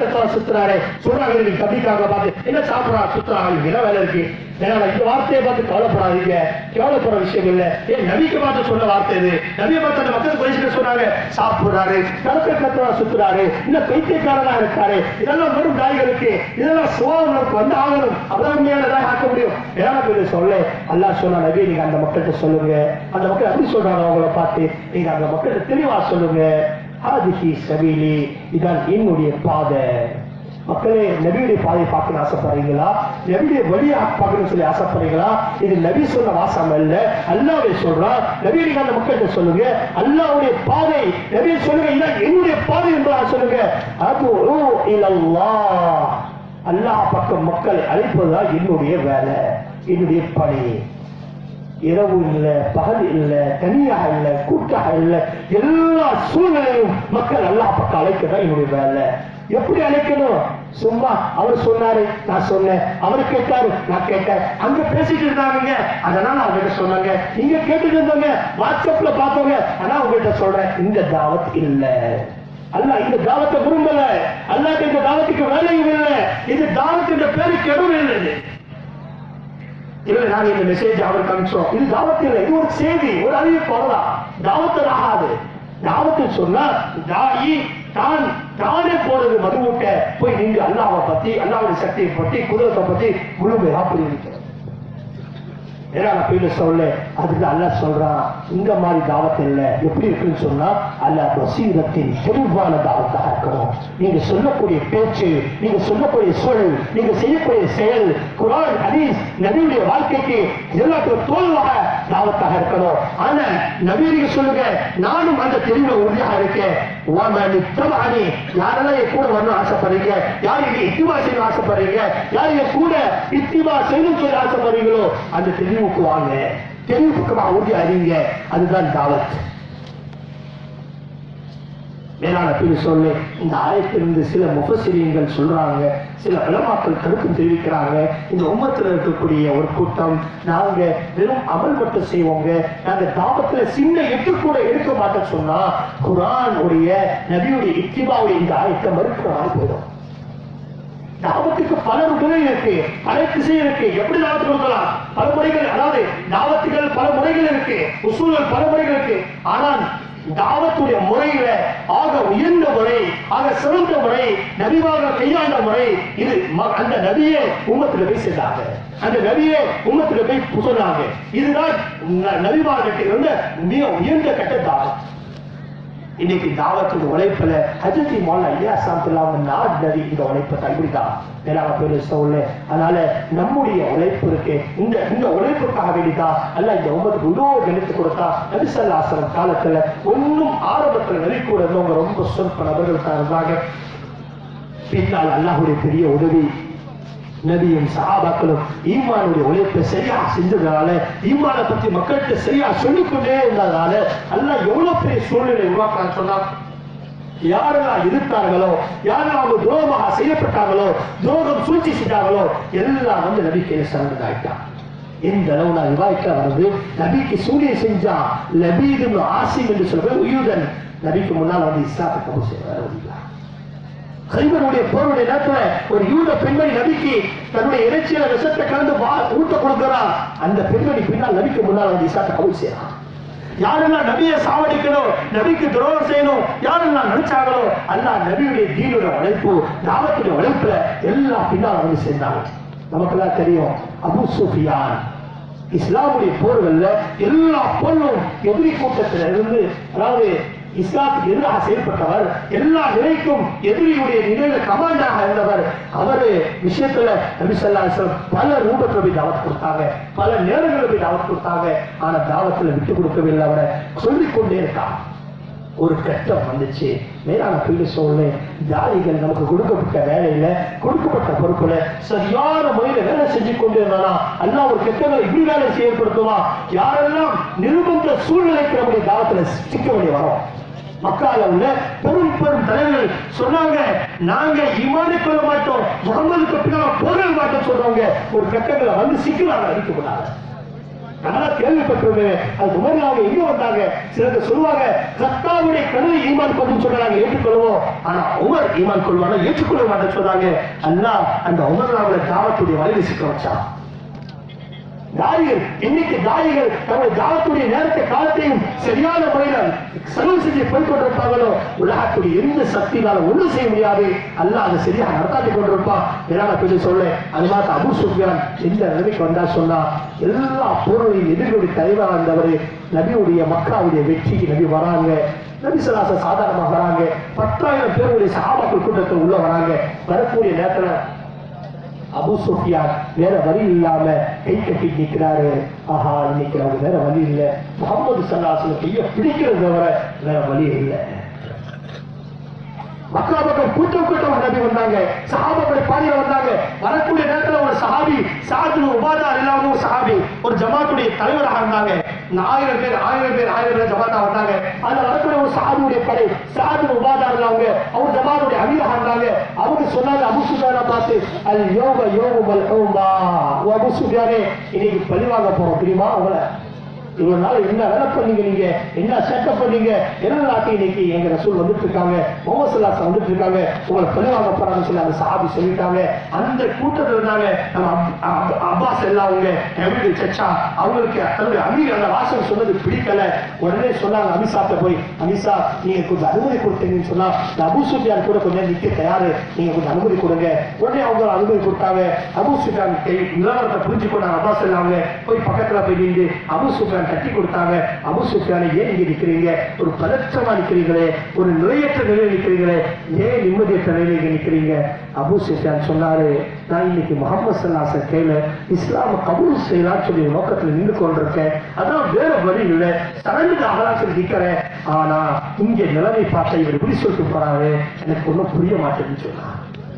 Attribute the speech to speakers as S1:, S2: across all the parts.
S1: கட்டத்தா சுத்துறாரு சொல்றாங்க நீங்க தம்பிக்காக பார்த்து என்ன சாப்பிடறா சுத்துறாங்க இங்க என்ன வேலை இருக்கு ஏன்னா இந்த வார்த்தையை பார்த்து கவலைப்படாதீங்க கவலைப்படுற விஷயம் இல்ல ஏன் நபிக்கு பார்த்து சொன்ன வார்த்தை இது நபியை பார்த்து அந்த மக்கள் பரிசுல சொன்னாங்க சாப்பிடுறாரு கலக்க கட்டத்தா சுத்துறாரு இன்னும் பைத்தியக்காரனா இருக்காரு இதெல்லாம் வெறும் நாய்களுக்கு இதெல்லாம் சுவாவம் நமக்கு வந்து ஆகணும் அதான் உண்மையானதாக ஆக்க முடியும் ஏன்னா பேர் சொல்ல அல்லாஹ் சொன்ன நபி நீங்க அந்த மக்கள்கிட்ட சொல்லுங்க அந்த மக்கள் அப்படி சொல்றாங்க அவங்கள பார்த்து நீங்க அந்த மக்கள்கிட்ட தெளிவா சொல்லுங்க ஹாதிஹி சபீலி இதான் என்னுடைய பாதை மக்களே நபியுடைய பாதையை பார்க்கணும் ஆசைப்படுறீங்களா நபியுடைய வழியை பார்க்கணும்னு சொல்லி ஆசைப்படுறீங்களா இது நபி சொன்ன வாசம் அல்ல அல்லாவே சொல்றா நபி நீங்க அந்த மக்கள்கிட்ட சொல்லுங்க அல்லாவுடைய பாதை நபி சொல்லுங்க இதான் என்னுடைய பாதை என்பதா சொல்லுங்க அது இல்லல்லாஹ் அல்லாஹ் பக்கம் மக்களை அழைப்பதுதான் என்னுடைய வேலை என்னுடைய பணி இரவு இல்ல பகல் இல்ல தனியாக இல்ல கூட்டாக இல்ல எல்லா சூழ்நிலையும் மக்கள் அல்லாஹ் பக்கம் அழைக்கதான் என்னுடைய வேலை எப்படி அழைக்கணும் சும்மா அவர் சொன்னாரு நான் சொன்னேன் அவர் கேட்டாரு நான் கேட்டேன் அங்க பேசிட்டு இருந்தாங்க அதனால அவங்ககிட்ட சொன்னாங்க நீங்க கேட்டுட்டு இருந்தவங்க வாட்ஸ்அப்ல பார்த்தவங்க ஆனா உங்ககிட்ட சொல்றேன் இந்த தாவத் இல்ல அல்ல இந்த தாவத்தை விரும்பல அல்லாஹ் இந்த தாவத்துக்கு வேலையும் இல்லை இந்த தாவத்தின் பேரு கெடுவு இல்லை இல்ல நாங்க இந்த மெசேஜ் அவருக்கு அனுப்பிச்சோம் இது தாவத்து இல்லை இது ஒரு செய்தி ஒரு அறிவிப்பு அவ்வளவுதான் தாவத்து ஆகாது தாவத்து சொன்னா தாயி தான் தானே போறது மதுவூட்ட போய் நீங்க அல்லாவை பத்தி அல்லாவுடைய சக்தியை பத்தி குதிரத்தை பத்தி முழுமையா புரிவிக்கிறது ஏன்னா நான் போயிட்டு சொல்ல அதுக்கு அல்லாஹ் சொல்றான் இந்த மாதிரி தாவத்து இல்லை எப்படி இருக்குன்னு சொன்னா அல்லாஹ் பசீரத்தின் தெளிவான தாவத்தாக இருக்கணும் நீங்க சொல்லக்கூடிய பேச்சு நீங்க சொல்லக்கூடிய சொல் நீங்க செய்யக்கூடிய செயல் குரான் ஹதீஸ் நபியுடைய வாழ்க்கைக்கு எல்லாத்துக்கும் தோல்வாக தாவத்தாக இருக்கணும் ஆனா நபியருக்கு சொல்லுங்க நானும் அந்த தெளிவு உறுதியாக இருக்கேன் وَمَنِ اتَّبَعَنِي யாரெல்லாம் என் கூட வரணும் ஆசைப்படுறீங்க யார் இங்க இத்திமா செய்யணும் ஆசைப்படுறீங்க யார் என் கூட இத்திமா செய்யணும் சொல்லி ஆசைப்படுறீங்களோ அந்த தெளிவுக்கு வாங்க தெளிவு பக்கமா உறுதி அறிங்க அதுதான் தாவத் மேலான பிரி சொல்லு இந்த ஆயத்திலிருந்து சில முகசிரியங்கள் சொல்றாங்க சில விளமாக்கள் கருத்து தெரிவிக்கிறாங்க இந்த உம்மத்தில் இருக்கக்கூடிய ஒரு கூட்டம் நாங்க வெறும் அமல் மட்டும் செய்வோங்க நாங்க தாபத்துல சின்ன எட்டு கூட எடுக்க மாட்டோம் சொன்னா குரான் உடைய நபியுடைய இத்திபாவுடைய இந்த ஆயத்தை மறுக்கிற மாதிரி போயிடும் தாவத்துக்கு பல முறை இருக்கு பல திசை இருக்கு எப்படி தாவத்து கொடுக்கலாம் பல முறைகள் அதாவது தாவத்துகள் பல முறைகள் இருக்கு உசூல்கள் பல முறைகள் இருக்கு ஆனால் தாவத்துடைய முறையில ஆக உயர்ந்த முறை ஆக சிறந்த முறை நபிவாக கையாண்ட முறை இது ம- அந்த நபியே உம்மத்துல போய் சேர்ந்தாங்க அந்த நபியே உம்மத்துல போய் சொன்னாங்க இதுதான் ந- நபிமார்கிட்ட இருந்த மிக உயர்ந்த கட்ட தாவத் இன்னைக்கு தாவத்துடைய உழைப்புல ஹஜரத்தி மோலா ஐயா சாப்பிடலாம் அவங்க நாட் நதி இந்த உழைப்பை கைவிடுதான் மேலாக பேரு சொல்ல அதனால நம்முடைய உழைப்பு இருக்கு இந்த இந்த உழைப்புக்காக வேண்டிதான் அல்ல இந்த உமத்துக்கு இவ்வளோ கணித்து கொடுத்தா நபிசல்லாசனம் காலத்துல ஒன்னும் ஆரம்பத்துல நபி கூட இருந்தவங்க ரொம்ப சொற்ப நபர்கள் தான் இருந்தாங்க பின்னால் அல்லாஹுடைய பெரிய உதவி நபியும் சஹாபாக்களும் ஈமானுடைய உழைப்பை சரியா செஞ்சதுனால ஈமானை பத்தி மக்கள்கிட்ட சரியா சொல்லிக்கொண்டே இருந்ததுனால அல்லாஹ் எவ்வளவு பெரிய சூழ்நிலை உருவாக்கலாம் சொன்னா யாரெல்லாம் இருத்தார்களோ யாரெல்லாம் அவங்க துரோகமாக செய்யப்பட்டாங்களோ துரோகம் சூழ்ச்சி செஞ்சாங்களோ எல்லாம் வந்து நபிக்கு சரணதாயிட்டான் எந்த அளவு நான் விவாதிக்க வருது நபிக்கு சூரிய செஞ்சா லபீது ஆசிம் என்று சொல்ற உயுதன் நபிக்கு முன்னால் வந்து இஸ்லாத்தை கபூல் செய்வார் ஹைபருடைய போருடைய நேரத்துல ஒரு யூத பெண்மணி நபிக்கு தன்னுடைய இறைச்சியில விஷத்தை கலந்து வா- ஊட்ட கொடுக்கிறார் அந்த பெண்மணி பின்னால் நபிக்கு முன்னால் வந்து இஸ்லாத்தை கபூல் செய்யறான் யாரெல்லாம் நபியை சாவடிக்கணும் நபிக்கு துரோகம் செய்யணும் யாரெல்லாம் நினைச்சாங்களோ அல்லாஹ் நபியுடைய தீனுடைய உழைப்பு தாவத்துடைய உழைப்புல எல்லாம் பின்னால் வந்து சேர்ந்தாங்க நமக்கெல்லாம் தெரியும் அபு சுஃபியான் இஸ்லாமுடைய போர்கள்ல எல்லா போர்களும் எதிரி கூட்டத்தில் இருந்து அதாவது இஸ்லாத்துக்கு எதிராக செயல்பட்டவர் எல்லா நிலைக்கும் எதிரியுடைய நிலையில கமாண்டாக இருந்தவர் அவரு விஷயத்துல நபி ஸல்லல்லாஹு அலைஹி வஸல்லம் பல ரூபத்துல போய் தாவத் கொடுத்தாங்க பல நேரங்களில் போய் தாவத் கொடுத்தாங்க ஆனா தாவத்துல விட்டு கொடுக்கவில்லை அவரை சொல்லிக் கொண்டே இருக்கான் ஒரு கட்டம் வந்துச்சு மேலான பிள்ளை சொல்ல ஜாதிகள் நமக்கு கொடுக்கப்பட்ட வேலையில கொடுக்கப்பட்ட பொறுப்புல சரியான முறையில வேலை செஞ்சு கொண்டு இருந்தானா அல்லாஹ் ஒரு கெட்டங்களை இப்படி வேலை செயல்படுத்துமா யாரெல்லாம் நிர்பந்த சூழ்நிலைக்கு நம்முடைய தாவத்துல சிக்க வேண்டிய வரோம் மக்கால உள்ள பெரும் பெரும் தலைவர்கள் சொன்னாங்க நாங்க ஈமானை கொள்ள மாட்டோம் முகமதுக்கு பின்னால் போக மாட்டோம் சொல்றவங்க ஒரு கட்டங்களை வந்து சிக்கலாக அடிக்கப்படாது நானும் கேள்விப்பட்டிருந்தேன் அது உமர்லாங்க எங்க வந்தாங்க சிலர் சொல்லுவாங்க சத்தாவுடைய கருவை ஈமான் கொண்டு சொல்றாங்க ஏற்றுக்கொள்வோம் ஆனா உமர் ஈமான் கொள்வாங்க ஏற்றுக்கொள்ள மாட்டேன்னு சொன்னாங்க அல்லாஹ் அந்த உமர்லாவுடைய தாவத்துடைய வழியில் சிக்க வச்சான் தாயிகள் இன்னைக்கு தாயிகள் தங்களுடைய தாவத்துடைய நேரத்தை காலத்தையும் சரியான முறையில் செலவு செஞ்சு போய் கொண்டிருப்பாங்களோ உலகத்துடைய எந்த சக்தினால ஒண்ணும் செய்ய முடியாது அல்லாஹ் அதை சரியாக நடத்தாட்டி கொண்டிருப்பான் என்னால சொல்லி சொல்ல அது மாதிரி அபு சுஃபியான் எந்த நிலைமைக்கு வந்தா சொன்னா எல்லா போரையும் எதிர்களுடைய தலைவராக இருந்தவர் நபியுடைய மக்காவுடைய வெற்றிக்கு நபி வராங்க நபிசலாச சாதாரணமாக வராங்க பத்தாயிரம் பேருடைய சகாபாக்கள் கூட்டத்தில் உள்ள வராங்க வரக்கூடிய நேரத்துல அபு சுஃபியான் வேற வழி இல்லாம கை கட்டி நிக்கிறாரு ஆஹா இன்னைக்கு அவங்க வேற வழி இல்ல முகமது சல்லாசுல கைய பிடிக்கிறது தவிர வேற வழி இல்லை மக்கா மக்கள் கூட்டம் கூட்டம் நபி வந்தாங்க சஹாபாக்கள் பாதியில வந்தாங்க வரக்கூடிய நேரத்துல ஒரு சஹாபி சாது உபாதா இல்லாம ஒரு சஹாபி ஒரு ஜமாத்துடைய தலைவராக இருந்தாங்க இந்த ஆயிரம் பேர் ஆயிரம் பேர் ஆயிரம் பேர் ஜமாத்தா வந்தாங்க அதுல வரக்கூடிய ஒரு சஹாபியுடைய படை சாது உபாதா இருந்தாங்க அவர் ஜமாத்துடைய அமீராக இருந்தாங்க அவங்க சொன்னாங்க அபு சுஃபியானை பார்த்து அல் யோக யோகம் அல் ஹோம்பா அபு சுஃபியானே இன்னைக்கு பழி வாங்க போறோம் தெரியுமா அவங்கள இவ்வளவு நாள் என்ன வேலை பண்ணீங்க நீங்க என்ன செட்டப் பண்ணீங்க எல்லாத்தையும் இன்னைக்கு எங்க ரசூல் வந்துட்டு இருக்காங்க முகமது சல்லாஸ் வந்துட்டு இருக்காங்க உங்களை பழிவாங்க போறாங்கன்னு சொல்லி அந்த சாபி சொல்லிட்டாங்க அந்த கூட்டத்தில் இருந்தாங்க நம்ம அப்- அப்- அப்பாஸ் எல்லாம் அவங்க எவ்வளவு சச்சா அவங்களுக்கு தன்னுடைய அமீர் அந்த வாசகம் சொன்னது பிடிக்கல உடனே சொன்னாங்க அமித்ஷாட்ட போய் அமித்ஷா நீங்க கொஞ்சம் அனுமதி கொடுத்தீங்கன்னு சொன்னா இந்த அபு சுஃபியான் கூட கொஞ்சம் நிக்க தயாரு நீங்க கொஞ்சம் அனுமதி கொடுங்க உடனே அவங்க ஒரு அனுமதி கொடுத்தாங்க அபு சுஃபியான் கை- நிலவரத்தை புரிஞ்சுக்கொண்டாங்க அப்பாஸ் எல்லாம் அவங்க போய் பக்கத்துல போய் நின்று அபு சுஃபியான் தட்டி கொடுத்தாங்க அபு சுஃபியானை ஏன் இங்க நிக்கிறீங்க ஒரு பதற்றமா நிக்கிறீங்களே ஒரு நிலையற்ற நிலையில் நிக்கிறீங்களே ஏன் நிம்மதியற்ற நிலையில் இங்க நிக்கிறீங்க அபு சுஃபியான் சொன்னாரு நான் இன்னைக்கு முகமது சல்லாச கையில இஸ்லாம கபூல் செய்யலாம் சொல்லி ஒரு நோக்கத்துல நின்று கொண்டிருக்கேன் அதான் வேற வழி இல்லை சடங்குக்கு அகலாம் சொல்லி நிக்கிறேன் ஆனா இங்க நிலைமை பார்த்த இவர் இப்படி சொல்லிட்டு போறாரு எனக்கு ஒண்ணும் புரிய மாட்டேன்னு சொன்னான்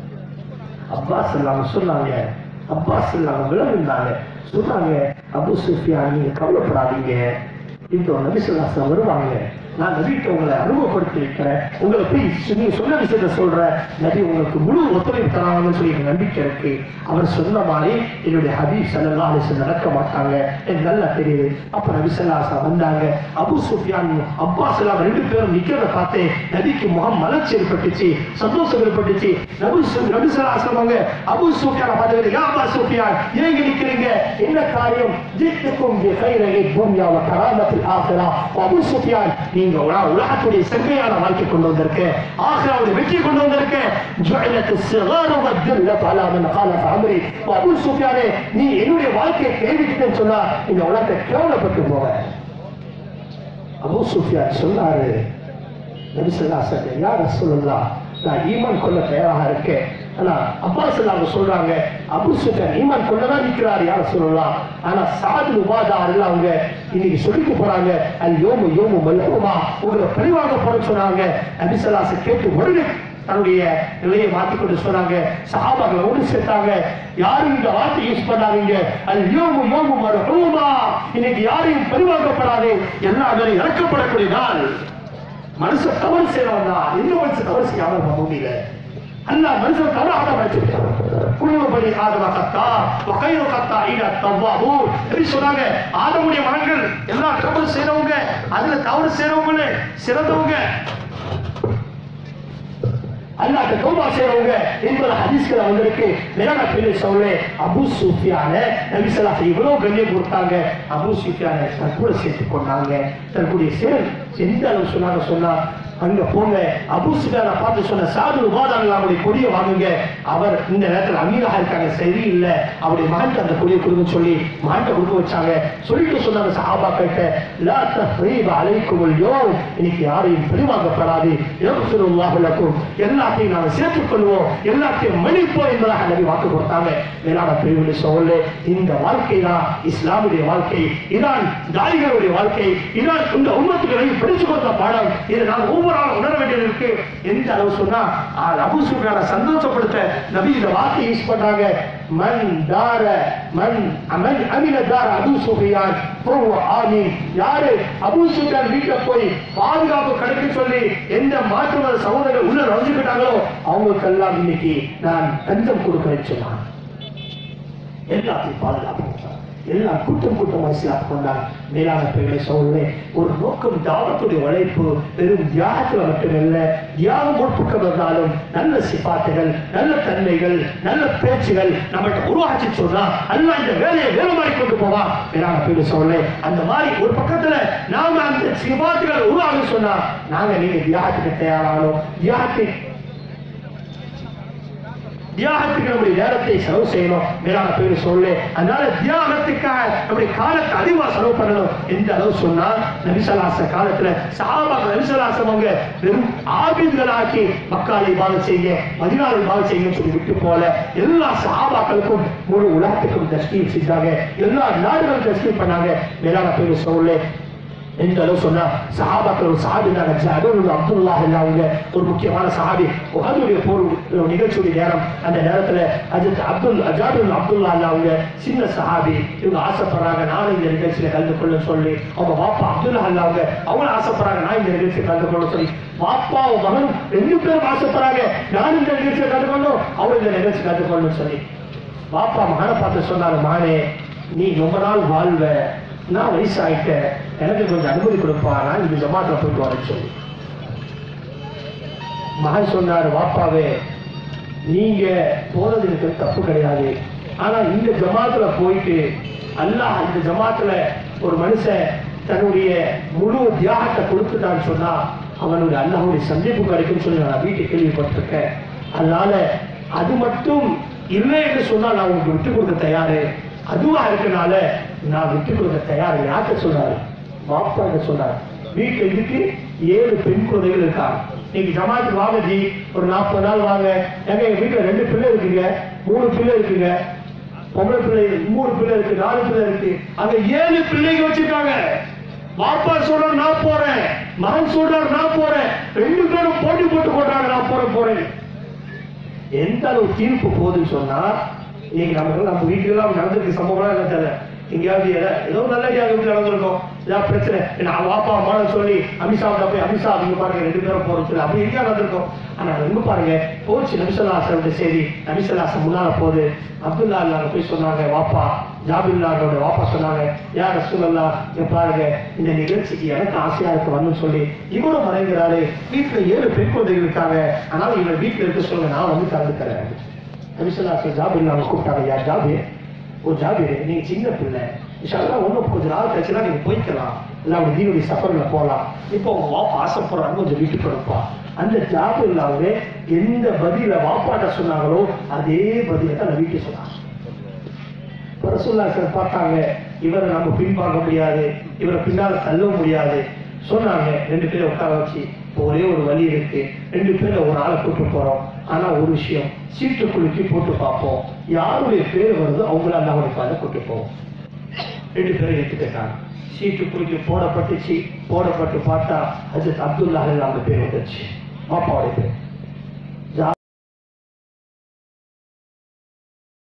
S1: அப்பாஸ் எல்லாம் சொன்னாங்க அப்பாஸ் எல்லாம் விளங்குனாங்க சொன்னாங்க அபு சுஃபியான் நீங்க கவலைப்படாதீங்க இந்த நபிசுல்லாசம் வருவாங்க நான் நபிக்கு உங்களை அறிமுகப்படுத்தி வைக்கிறேன் உங்களை போய் சொ- நீங்க சொன்ன விஷயத்த சொல்றேன் நபி உங்களுக்கு முழு ஒத்துழைப்பு தராங்கன்னு சொல்லி எனக்கு நம்பிக்கை இருக்கு அவர் சொன்ன மாதிரி என்னுடைய ஹபீப் சல்லா அலிசன் நடக்க மாட்டாங்க எனக்கு நல்லா தெரியுது அப்ப நபி சல்லாசா வந்தாங்க அபு சுஃபியான் அப்பாஸ் எல்லாம் ரெண்டு பேரும் நிக்கிறத பார்த்து நபிக்கு முகம் மலர்ச்சி ஏற்பட்டுச்சு சந்தோஷம் ஏற்பட்டுச்சு நபி சு- நபி சல்லாசம் அவங்க அபு சுஃபியானை பார்த்து யா அபா சுஃபியான் ஏன் இங்க நிக்கிறீங்க என்ன காரியம் ஜித்துக்கும் பி கைரகி துன்யா வ கராமத்தில் ஆகிரா அபு சுஃபியான் நீங்க உலா- உலகத்துடைய செம்மையான வாழ்க்கை கொண்டு வந்திருக்க ஆகிராவுடைய வெற்றி கொண்டு வந்திருக்க ஜுஅலத் الصغار والذلة على من خالف امري அபு சுஃபியானே நீ என்னுடைய வாழ்க்கையை கைவிட்டுட்டேன்னு சொன்னா இந்த உலகத்தை கேவலப்பட்டு போவ அபு சுஃபியான் சொன்னாரு நபி ஸல்லல்லாஹு அலைஹி வஸல்லம் யா ரசூலுல்லாஹ் நான் ஈமான் கொள்ள தயாராக இருக்கேன் ஆனா அப்பாஸ் அவங்க சொல்றாங்க அபு சுஃபியான் ஈமான் கொள்ளதான் நிற்கிறார் யார சொல்லலாம் ஆனா சாது உபாதார் எல்லாம் அவங்க இன்னைக்கு சொல்லிட்டு போறாங்க அல் யோமு யோமு மல்ஹூமா உங்களை பழிவாங்க போற சொன்னாங்க நபி ஸல்லல்லாஹு கேட்டு உடனே தன்னுடைய நிலையை மாற்றிக்கொண்டு சொன்னாங்க சஹாபாக்களை ஒன்று சேர்த்தாங்க யாரும் இந்த வார்த்தை யூஸ் பண்ணாதீங்க அது யோமு யோமு மர்ஹூமா இன்னைக்கு யாரையும் பரிவாக்கப்படாது எல்லா பேரும் இறக்கப்படக்கூடிய நாள் மனுஷன் தவறு செய்யறவன் தான் எந்த மனுஷன் தவறு செய்யாம இருக்க முடியல அல்லாஹ் மனுஷன் தவறு ஆட வச்சிருக்கான் குழுபடி ஆதம கத்தா வகைரு கத்தா ஈட தவ்வாபு எப்படி சொன்னாங்க ஆதமுடைய மகன்கள் எல்லாம் தவறு செய்றவங்க அதுல தவறு செய்றவங்களே சிறந்தவங்க அல்லாட்ட தௌபா செய்றவங்க என்பது ஹதீஸ்ல வந்திருக்கு மேலான பெரிய சொல்ல அபு சுஃபியான நபி ஸல்லல்லாஹு இவ்வளவு கண்ணியம் கொடுத்தாங்க அபு சுஃபியான தன் கூட சேர்த்து கொண்டாங்க தன்னுடைய சேர் எந்த அளவு சொன்னாங்க சொன்னா அங்க போங்க அபு சுஃபியான பார்த்து சொன்ன சாது உபாதான அவருடைய கொடியை வாங்குங்க அவர் இந்த நேரத்தில் அமீராக இருக்காங்க சரியில்லை அவருடைய மகன் அந்த கொடியை கொடுங்க சொல்லி மகன்கிட்ட கொடுக்க வச்சாங்க சொல்லிட்டு சொன்னாங்க சஹாபா கிட்ட லா தஃரீப அலைக்கும் யோம் இன்னைக்கு யாரையும் பரிவாங்கப்படாது யக்ஃபிருல்லாஹு லக்கும் எல்லாத்தையும் நாங்கள் சேர்த்துக் கொள்வோம் எல்லாத்தையும் மன்னிப்போம் என்பதாக நபி வாக்கு கொடுத்தாங்க மேலான பிரிவுகளை சொல்ல இந்த வாழ்க்கை தான் இஸ்லாமுடைய வாழ்க்கை இதான் தாய்களுடைய வாழ்க்கை இதான் இந்த உண்மத்துக்கு நபி படிச்சு கொடுத்த பாடம் இதை நான் ஒவ்வொரு நாளும் உணர வேண்டியது இருக்கு எந்த அளவு சொன்னா ஆ, அபூ சுஃபியானை சந்தோஷப்படுத்த நபி இந்த வார்த்தை யூஸ் பண்றாங்க மன் தார மன் மன் அமில தார அபூ சுஃபியான் ஃபஹுவ ஆமீன் யாரு அபூ சுஃபியான் வீட்டுல போய் பாதுகாப்பு கிடைக்கும் சொல்லி எந்த மாற்று மத சகோதரர்கள் உள்ள நுழைஞ்சுக்கிட்டாங்களோ அவங்களுக்கெல்லாம் இன்னைக்கு நான் தஞ்சம் கொடுக்கிறேன்னு சொன்னான் எல்லாத்தையும் பாதுகாப்பு எல்லாம் கூட்டம் கூட்டமாக இஸ்லாம் கொண்டாங்க மேலான பெயர்களை சொல்றேன் ஒரு நோக்கம் தாவத்துடைய உழைப்பு வெறும் தியாகத்தில் மட்டுமல்ல தியாகம் முற்புக்கம் இருந்தாலும் நல்ல சிபாத்துகள் நல்ல தன்மைகள் நல்ல பேச்சுகள் நம்மள்ட்ட உருவாக்கி சொன்னா அல்ல இந்த வேலையை வேலை மாதிரி கொண்டு போவா மேலான பெயர்களை சொல்றேன் அந்த மாதிரி ஒரு பக்கத்துல நாம அந்த சிபாத்துகள் உருவாக சொன்னா நாங்க நீங்க தியாகத்துக்கு தயாரானோம் தியாகத்தை தியாகத்துக்கு நம்முடைய நேரத்தை செலவு செய்யணும் மேலான பேர் சொல்லு அதனால தியாகத்துக்காக நம்முடைய காலத்தை அதிகமா செலவு பண்ணணும் எந்த அளவு சொன்னா நபிசலாச காலத்துல சாபா நபிசலாசம் அவங்க வெறும் ஆபின்களாக்கி மக்காலை பாகம் செய்ய மதினாலை பாகம் செய்யுங்கன்னு சொல்லி விட்டு போல எல்லா சஹாபாக்களுக்கும் முழு உலகத்துக்கும் தஸ்கீல் செஞ்சாங்க எல்லா நாடுகளும் தஸ்கீல் பண்ணாங்க மேலான பேர் சொல்லு எந்த அளவு சொன்னா சஹாபாக்கள் ஒரு சஹாபி இருந்தாங்க ஜாபிர் அப்துல்லா அவங்க ஒரு முக்கியமான சஹாபி உஹதுடைய போர் நிகழ்ச்சியுடைய நேரம் அந்த நேரத்துல அது அப்துல் ஜாபிர் அப்துல்லா அவங்க சின்ன சஹாபி இவங்க ஆசைப்படுறாங்க நானும் இந்த நிகழ்ச்சியில கலந்து கொள்ள சொல்லி அவங்க பாப்பா அப்துல்லா அவங்க அவங்க ஆசைப்படுறாங்க நான் இந்த நிகழ்ச்சியில் கலந்து கொள்ள சொல்லி பாப்பாவும் மகனும் ரெண்டு பேரும் ஆசைப்படுறாங்க நானும் இந்த நிகழ்ச்சியில் கலந்து கொள்ளணும் அவங்க இந்த நிகழ்ச்சி கலந்து கொள்ளணும்னு சொல்லி பாப்பா மகனை பார்த்து சொன்னாரு மகனே நீ ரொம்ப நாள் வாழ்வ நான் வயசாயிட்டேன் எனக்கு கொஞ்சம் அனுமதி கொடுப்பா நான் இந்த ஜமாத்துல போயிட்டு வரேன்னு சொல்லி மகன் சொன்னாரு வாப்பாவே நீங்க போறது எனக்கு தப்பு கிடையாது ஆனா இந்த ஜமாத்துல போயிட்டு அல்லாஹ் இந்த ஜமாத்துல ஒரு மனுஷன் தன்னுடைய முழு தியாகத்தை கொடுத்துட்டான்னு சொன்னா அவனுடைய அல்லாஹுடைய சந்திப்பு கிடைக்கும்னு சொல்லி நான் வீட்டை கேள்விப்பட்டிருக்கேன் அதனால அது மட்டும் இல்லை என்று சொன்னால் நான் உங்களுக்கு விட்டு கொடுக்க தயாரு அதுவா இருக்கனால நான் விட்டு கொடுக்க தயார் யார்கிட்ட சொன்னாரு பாப்பா சொன்னார் வீட்டுல இதுக்கு ஏழு பெண் குழந்தைகள் இருக்காங்க நீங்க ஜமாத்துக்கு வாங்க ஜி ஒரு நாற்பது நாள் வாங்க எங்க எங்க வீட்டுல ரெண்டு பிள்ளை இருக்குங்க மூணு பிள்ளை இருக்குங்க பொம்பளை பிள்ளை மூணு பிள்ளை இருக்கு நாலு பிள்ளை இருக்கு அங்க ஏழு பிள்ளைங்க வச்சிருக்காங்க பாப்பா சொல்றாரு நான் போறேன் மகன் சொல்றாரு நான் போறேன் ரெண்டு பேரும் போட்டி போட்டு போடுறாங்க நான் போறேன் போறேன் எந்த அளவு தீர்ப்பு போகுதுன்னு சொன்னா இன்னைக்கு நம்ம நம்ம வீட்டுலாம் நடந்திருக்கு சம்பவம் என்ன தெரியல எங்கேயாவது ஏதா- ஏதோ நல்ல வீட்டில் நடந்திருக்கும் ஏதாவது பிரச்சனை நான் வாப்பா அம்மான்னு சொல்லி அமித்ஷாவிட்ட போய் அமித்ஷா அவங்க பாருங்க ரெண்டு பேரும் போறோம் சொல்லி அப்படி எங்கேயா நடந்திருக்கும் ஆனா எங்க பாருங்க போச்சு நபிசல்லாசோட செய்தி நபிசல்லாசம் முன்னால போகுது அப்துல்லா அல்லாஹ் போய் சொன்னாங்க வாப்பா ஜாபில்லாரோட வாப்பா சொன்னாங்க யார் ரசூலல்லா இங்க பாருங்க இந்த நிகழ்ச்சிக்கு எனக்கு ஆசையா இருக்கு வரணும்னு சொல்லி இவரும் மறைகிறாரு வீட்டுல ஏழு பெண் குழந்தைகள் இருக்காங்க அதனால இவங்க வீட்டுல இருக்க சொல்லுங்க நான் வந்து கலந்து தரேன் நபிசல்லாசம் ஜாபில்லாவை கூப்பிட்டாங்க யார் ஜாபி ஒரு ஜாபீர் நீங்க சின்ன பிள்ளை இன்ஷால்லா ஒன்றும் கொஞ்ச நாள் கழிச்சுலாம் நீங்க போய்க்கலாம் இல்லை அவங்க தீனுடைய சஃபரில் போகலாம் இப்போ உங்க வாப்பா ஆசைப்படுறாங்க கொஞ்சம் வீட்டுக்கு கொடுப்பா அந்த ஜாபீர் அவங்க எந்த பதில வாப்பாட்ட சொன்னாங்களோ அதே பதில தான் வீட்டுக்கு சொன்னாங்க ரசூல்லா சார் பார்த்தாங்க இவரை நம்ம பின்வாங்க முடியாது இவரை பின்னால தள்ள முடியாது சொன்னாங்க ரெண்டு பேரும் உட்கார வச்சு ஒரே ஒரு வழி இருக்கு ரெண்டு பேரும் ஒரு ஆளை கூட்டு போறோம் ஆனா ஒரு விஷயம் சீட்டு குலுக்கி போட்டு பார்ப்போம் யாருடைய பேர் வருதோ அவங்கள அல்லாவுடைய பாதை கூட்டு போவோம் ரெண்டு பேரும் எடுத்துக்கிட்டாங்க சீட்டு குலுக்கி போடப்பட்டுச்சு போடப்பட்டு பார்த்தா ஹஜரத் அப்துல்லா அந்த பேர் வந்துச்சு பாப்பாவுடைய பேர்